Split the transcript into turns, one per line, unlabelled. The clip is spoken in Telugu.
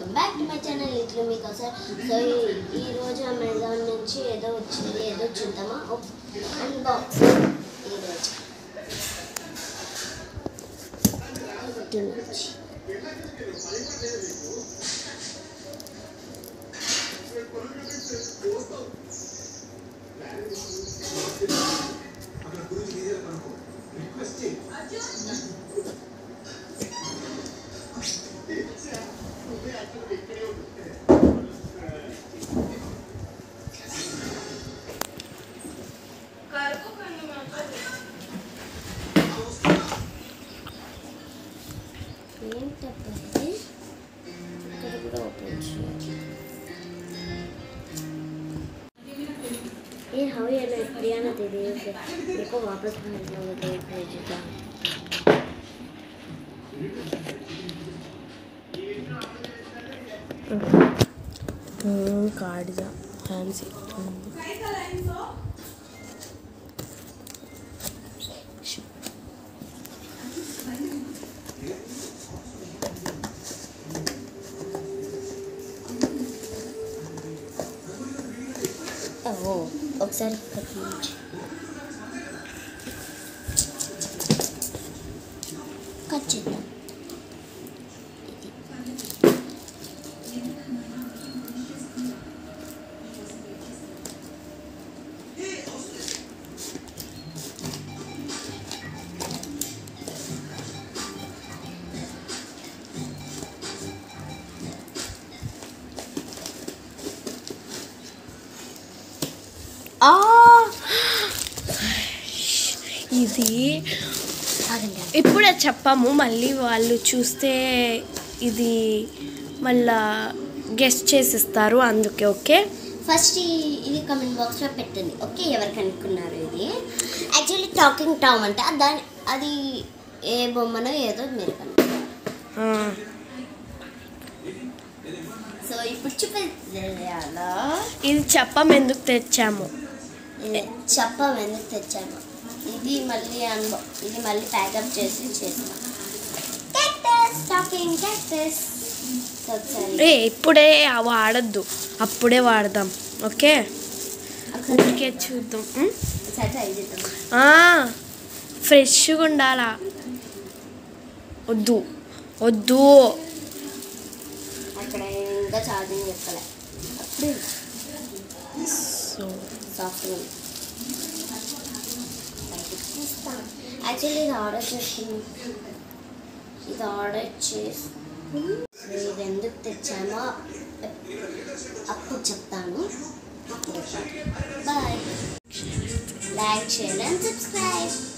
Welcome back to my channel ఇట్లు మీకు సార్ సో ఈ- ఈ రోజు అమెజాన్ నుంచి ఏదో వచ్చింది ఏదో చూద్దామా అన్బాక్స్ ఈరోజు ఇటు నుంచి ఏంటబ్బా ఇది ఇక్కడ కూడా ఓపెన్ చేయాలి ये हवा ये ना बढ़िया ना दे दे उसे देखो वापस भेजना वो देख भेजेगा
కాడిదా ఫ్యాన్సీ
ఓ ఒకసారి ఇక్కడి నుంచి కట్ చేద్దాం
ఇది
ఆగండి
ఇప్పుడే చెప్పాము మళ్ళీ వాళ్ళు చూస్తే ఇది మళ్ళా గెస్ట్ చేసిస్తారు అందుకే ఓకే
ఫస్ట్ ఈ- ఇది కమెంట్ బాక్స్లో పెట్టండి ఓకే ఎవరు కనుక్కున్నారు ఇది యాక్చువల్లీ టాకింగ్ టామ్ అంటే దాని అది ఏ బొమ్మనో ఏదో మీరు కనుక్కున్నారు
ఆ,
సో ఇప్పుడు చూపించాలా
ఇది చెప్పం ఎందుకు తెచ్చాము
ఇది చెప్పం ఎందుకు తెచ్చాను ఇది మళ్ళీ అన్బా ఇది మళ్ళీ ప్యాకప్ చేసి చేసాను క్యాక్టస్ టాకింగ్ క్యాక్టస్ ఒకసారి
ఏ ఇప్పుడే వాడద్దు అప్పుడే వాడదాం ఓకే
ఒకసారి
అందుకే చూద్దాం ఉం?
ఒకసారి ట్రై చేద్దాం
ఆ, ఫ్రెష్గా ఉండాలా వద్దు వద్దు
అక్కడ ఇంకా ఛార్జింగ్ చెప్పలే అప్పుడు
సో
సాఫ్ట్గా ఉంది యాక్చువల్లీ ఇది ఆర్డర్ చేసుకున్నాం ఇది ఆర్డర్ చేసి ఇది ఎందుకు తెచ్చామో అప్పుడు చెప్తాను అప్పుడు bye like share and subscribe